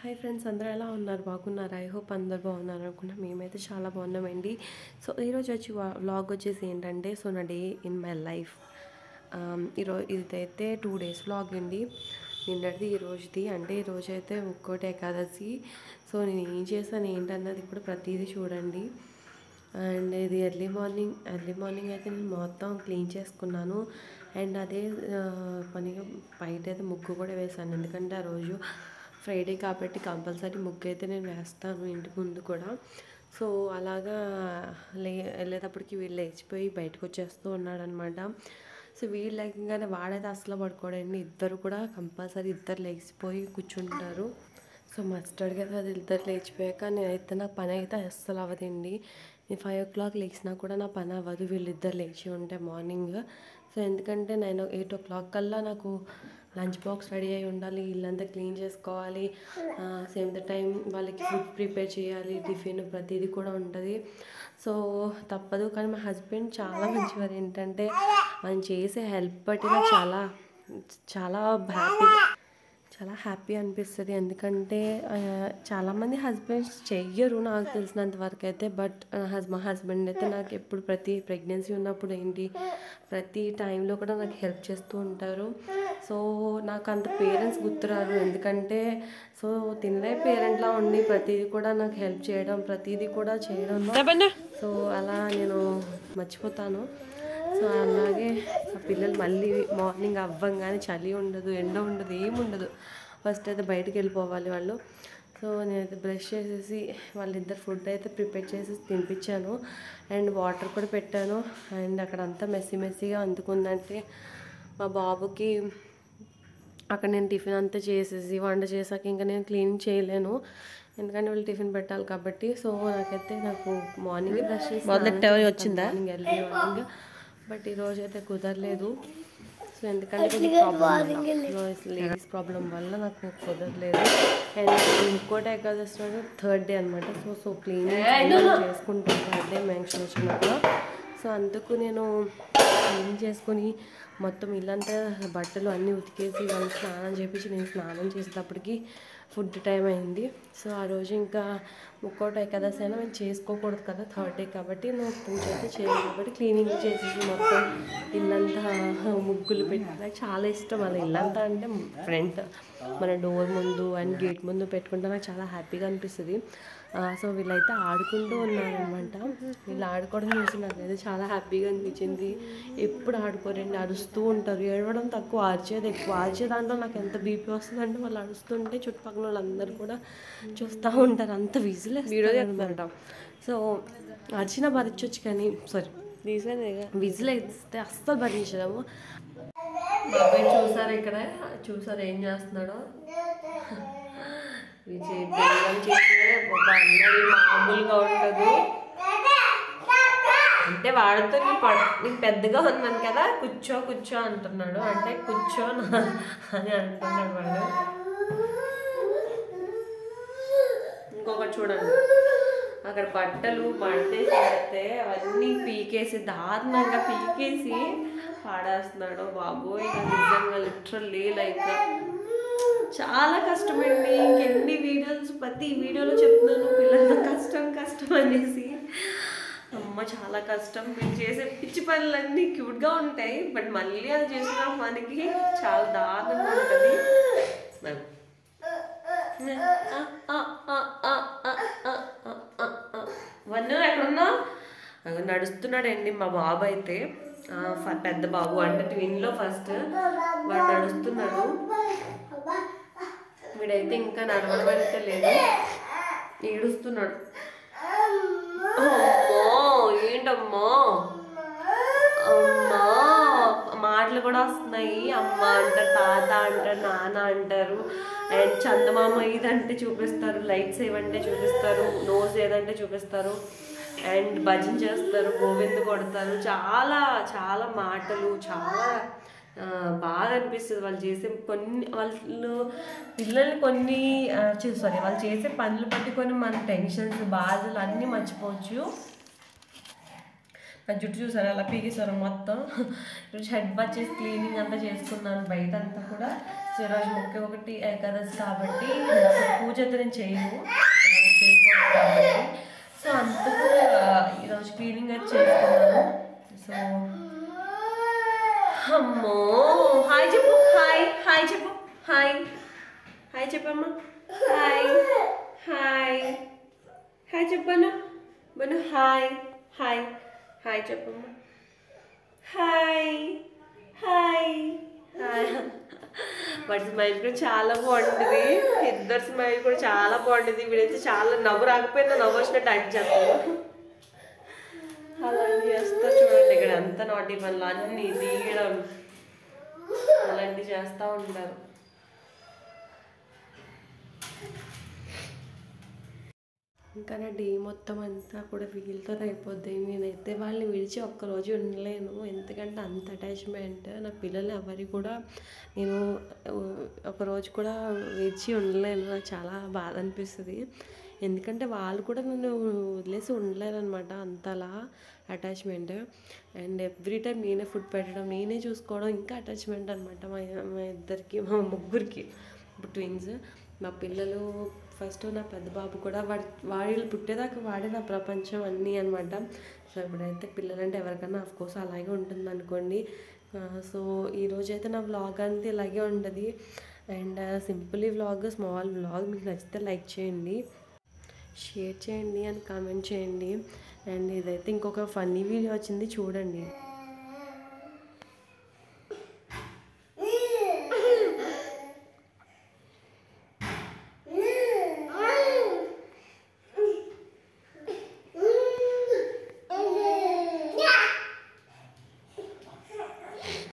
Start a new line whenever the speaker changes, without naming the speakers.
Hi friends అందరూ ఎలా ఉన్నారు బాగున్నారు ఐ హోప్ అందరు బాగున్నారు అనుకున్నా మేమైతే చాలా బాగున్నామండి సో ఈరోజు వచ్చి వ్లాగ్ వచ్చేసి ఏంటంటే సో నా డే ఇన్ మై లైఫ్ ఈరోజు ఇదైతే టూ డేస్ వ్లాగ్ అండి నిన్నటిది ఈ రోజుది అంటే ఈ రోజు అయితే ఒక్కోటి ఏకాదశి సో నేను ఏం చేశాను ఏంటన్నది కూడా ప్రతిదీ చూడండి అండ్ ఇది ఎర్లీ మార్నింగ్ ఎర్లీ మార్నింగ్ అయితే నేను మొత్తం క్లీన్ చేసుకున్నాను అండ్ అదే ఆ, పనిగా బయట అయితే ముగ్గు కూడా వేశాను ఎందుకంటే ఆ రోజు ఫ్రైడే కాబట్టి కంపల్సరీ ముగ్గు అయితే నేను వేస్తాను ఇంటి ముందు కూడా సో అలాగా లే వెళ్ళేటప్పటికి వీళ్ళు లేచిపోయి బయటకు వచ్చేస్తూ ఉన్నాడనమాట సో వీళ్ళు లేకగానే వాడైతే అసలు పడుకోడండి ఇద్దరు కూడా కంపల్సరీ ఇద్దరు లేచిపోయి కూర్చుంటారు సో మస్టర్డ్ కదా అది ఇద్దరు లేచిపోయాక నేనైతే నా పని అయితే అస్సలు అవ్వదండి నేను ఫైవ్ ఓ క్లాక్ లేచినా కూడా నా పని అవ్వదు వీళ్ళిద్దరు లేచి ఉంటే మార్నింగ్ సో ఎందుకంటే నేను ఎయిట్ ఓ క్లాక్ కల్లా నాకు లంచ్ బాక్స్ రెడీ అయి ఉండాలి ఇల్లంతా క్లీన్ చేసుకోవాలి సేమ్ ద టైం వాళ్ళకి ఫుడ్ ప్రిపేర్ చేయాలి టిఫిన్ ప్రతిదీ కూడా ఉంటుంది సో తప్పదు కానీ మా హస్బెండ్ చాలా మంచివారు ఏంటంటే ఆయన చేసే హెల్ప్ బట్టి నాకు చాలా చాలా హ్యాపీ చాలా హ్యాపీ అనిపిస్తుంది ఎందుకంటే ఆ, చాలామంది హస్బెండ్స్ చెయ్యరు నాకు తెలిసినంత వరకు అయితే బట్ హస్ మా హస్బెండ్ అయితే నాకు ఎప్పుడు ప్రతి ప్రెగ్నెన్సీ ఉన్నప్పుడు ఏంటి ప్రతి టైంలో కూడా నాకు హెల్ప్ చేస్తూ ఉంటారు సో నాకు అంత పేరెంట్స్ గుర్తురారు ఎందుకంటే సో తినలే పేరెంట్లా ఉండి ప్రతిదీ కూడా నాకు హెల్ప్ చేయడం ప్రతిదీ కూడా చేయడం సో అలా నేను మర్చిపోతాను సో అలాగే ఆ పిల్లలు మళ్ళీ మార్నింగ్ అవ్వంగానే చలి ఉండదు ఎండ ఉండదు ఏమి ఉండదు ఫస్ట్ అయితే బయటికి వెళ్ళిపోవాలి వాళ్ళు సో నేనైతే బ్రష్ చేసేసి వాళ్ళిద్దరు ఫుడ్ అయితే ప్రిపేర్ చేసి తినిపించాను అండ్ వాటర్ కూడా పెట్టాను అండ్ అక్కడ అంతా మెస్సీ మెస్సీగా అందుకుందంటే మా బాబుకి అక్కడ నేను టిఫిన్ అంతా చేసేసి వంట చేసాక ఇంకా నేను క్లీన్ చేయలేను ఎందుకంటే వాళ్ళు టిఫిన్ పెట్టాలి కాబట్టి సో నాకైతే నాకు మార్నింగ్ బ్రష్ చేసి వచ్చిందా మార్నింగ్ ఎర్లీ మార్నింగ్ బట్ ఈరోజు అయితే కుదరలేదు సో ఎందుకంటే కొంచెం ప్రాబ్లం లేడీస్ ప్రాబ్లం వల్ల నాకు కుదరలేదు అండ్ ఇంకోటి ఏకాదశి రోజు థర్డ్ డే అనమాట సో సో క్లీనింగ్ చేసుకుంటాను థర్డ్ డే మెన్షన్ వచ్చినప్పుడు సో అందుకు నేను క్లీన్ చేసుకొని మొత్తం ఇల్లంతా బట్టలు అన్నీ ఉతికేసి వాళ్ళు స్నానం చేపించి నేను స్నానం చేసేటప్పటికి ఫుడ్ టైం అయింది సో ఆ రోజు ఇంకా ముక్కోటి ఏకాదశి అయినా మేము చేసుకోకూడదు కదా థర్డ్ డే కాబట్టి నువ్వు పూజ అయితే చేయాలి కాబట్టి క్లీనింగ్ చేసేసి మొత్తం ఇల్లంతా ముగ్గులు పెట్టి నాకు చాలా ఇష్టం అలా ఇల్లంతా అంటే ఫ్రంట్ మన డోర్ ముందు అండ్ గేట్ ముందు పెట్టుకుంటే నాకు చాలా హ్యాపీగా అనిపిస్తుంది ఆ, సో వీళ్ళైతే ఆడుకుంటూ ఉన్నారనమాట వీళ్ళు ఆడుకోవడం చూసి నాకైతే చాలా హ్యాపీగా అనిపించింది ఎప్పుడు ఆడుకోరండి అరుస్తూ ఉంటారు ఏడవడం తక్కువ ఆర్చేది ఎక్కువ ఆర్చే దాంట్లో నాకు ఎంత బీపీ వస్తుందంటే వాళ్ళు అరుస్తుంటే చుట్టుపక్కల వాళ్ళందరూ కూడా చూస్తూ ఉంటారు అంత విజిల్ అనమాట సో అరిచిన భరించవచ్చు కానీ సారీ విజిల్ వేస్తే అస్సలు భరించడము మా అబ్బాయి చూసారా ఇక్కడ చూసారా ఏం చేస్తున్నాడో విజయ్ బెల్లం చేసే ఒక అన్నది మామూలుగా ఉండదు అంటే వాడితో నేను పడ నేను పెద్దగా ఉన్నాను కదా కూర్చో కూర్చో అంటున్నాడు అంటే కూర్చో నా అని అంటున్నాడు వాడు ఇంకొకటి చూడండి అక్కడ బట్టలు పడితేసి పెడితే అవన్నీ పీకేసి దారుణంగా పీకేసి పాడేస్తున్నాడు బాబోయ్ నాకు నిజంగా లిటరల్లీ లైక్ చాలా కష్టమండి ఇంకెన్ని వీడియోస్ ప్రతి వీడియోలో చెప్తున్నాను పిల్లలతో కష్టం కష్టం అనేసి అమ్మ చాలా కష్టం మీరు చేసే పిచ్చి పనులన్నీ క్యూట్గా ఉంటాయి బట్ మళ్ళీ అది చేసిన మనకి చాలా దారుణంగా ఉంటుంది వన్ను ఎక్కడున్నావు అగో నడుస్తున్నాడండి మా బాబు అయితే ఆ, ఫ- పెద్ద బాబు అంటే ట్విన్లో ఫస్ట్ వాడు నడుస్తున్నాడు వీడైతే ఇంకా నడవడం అయితే లేదు ఏడుస్తున్నాడు అమ్మో ఏంటమ్మో అమ్మా మాటలు కూడా వస్తున్నాయి అమ్మ అంటారు తాత అంటారు నాన్న అంటారు అండ్ చందమామ ఇదంటే చూపిస్తారు లైట్స్ ఏవంటే చూపిస్తారు నోస్ ఏదంటే చూపిస్తారు అండ్ భజన చేస్తారు గోవింద కొడతారు చాలా చాలా మాటలు చాలా ఆ, బాగా అనిపిస్తుంది వాళ్ళు చేసే కొన్ని వాళ్ళు పిల్లల్ని కొన్ని సారీ వాళ్ళు చేసే పనులు బట్టి కొన్ని మన టెన్షన్స్ బాధలు అన్నీ మర్చిపోవచ్చు నా జుట్టు చూసారు అలా పీకేశారు మొత్తం ఈరోజు హెడ్ బాత్ చేసి క్లీనింగ్ అంతా చేసుకున్నాను బయట అంతా కూడా సో ఈరోజు ముఖ్య ఒకటి ఏకాదశి కాబట్టి పూజ పూజ అయితే నేను చేయను ఆ, చేయకూడదు కాబట్టి. సో అందుకు ఆ, ఈరోజు క్లీనింగ్ అయితే చేసుకున్నాను సో అమ్మో హాయ్ చెప్పు హాయ్ హాయ్ చెప్పు హాయ్ హాయ్ చెప్పమ్మా హాయ్ హాయ్ హాయ్ చెప్పను బను హాయ్ హాయ్ హాయ్ చెప్పమ్మా హాయ్ హాయ్ హాయ్ వాడి స్మైల్ కూడా చాలా బాగుంటుంది ఇద్దరు స్మైల్ కూడా చాలా బాగుంటుంది వీడైతే చాలా నవ్వు రాకపోయినా నవ్వు వచ్చినట్టు యాక్ట్ చేస్తాను అలా చేస్తా చూడండి ఇక్కడ అంత నాటి పనులు అన్నీ తీయడం అలాంటివి చేస్తూ ఉంటారు ఇంకా నా డే మొత్తం అంతా కూడా వీళ్ళతో అయిపోద్ది నేనైతే వాళ్ళని విడిచి ఒక్కరోజు ఉండలేను ఎందుకంటే అంత అటాచ్మెంట్ నా పిల్లలు ఎవరి కూడా నేను ఆ, ఒకరోజు కూడా విడిచి ఉండలేను నాకు చాలా బాధ అనిపిస్తుంది ఎందుకంటే వాళ్ళు కూడా నన్ను వదిలేసి ఉండలేరు అనమాట అంతలా అటాచ్మెంట్ అండ్ ఎవ్రీ టైం నేనే ఫుడ్ పెట్టడం నేనే చూసుకోవడం ఇంకా అటాచ్మెంట్ అనమాట మా మా ఇద్దరికి మా ముగ్గురికి ఇప్పుడు ట్విన్స్ మా పిల్లలు ఫస్ట్ నా పెద్ద బాబు కూడా వాడి వాళ్ళు పుట్టేదాకా వాడే నా ప్రపంచం అన్నీ అనమాట సో ఇప్పుడైతే పిల్లలంటే ఎవరికన్నా కోర్స్ అలాగే ఉంటుంది అనుకోండి సో ఈరోజు అయితే నా వ్లాగ్ అంతా ఇలాగే ఉంటుంది and simple vlog small vlog మీకు నచ్చితే లైక్ చేయండి షేర్ చేయండి అండ్ కామెంట్ చేయండి అండ్ ఇదైతే ఇంకొక ఫన్నీ వీడియో వచ్చింది చూడండి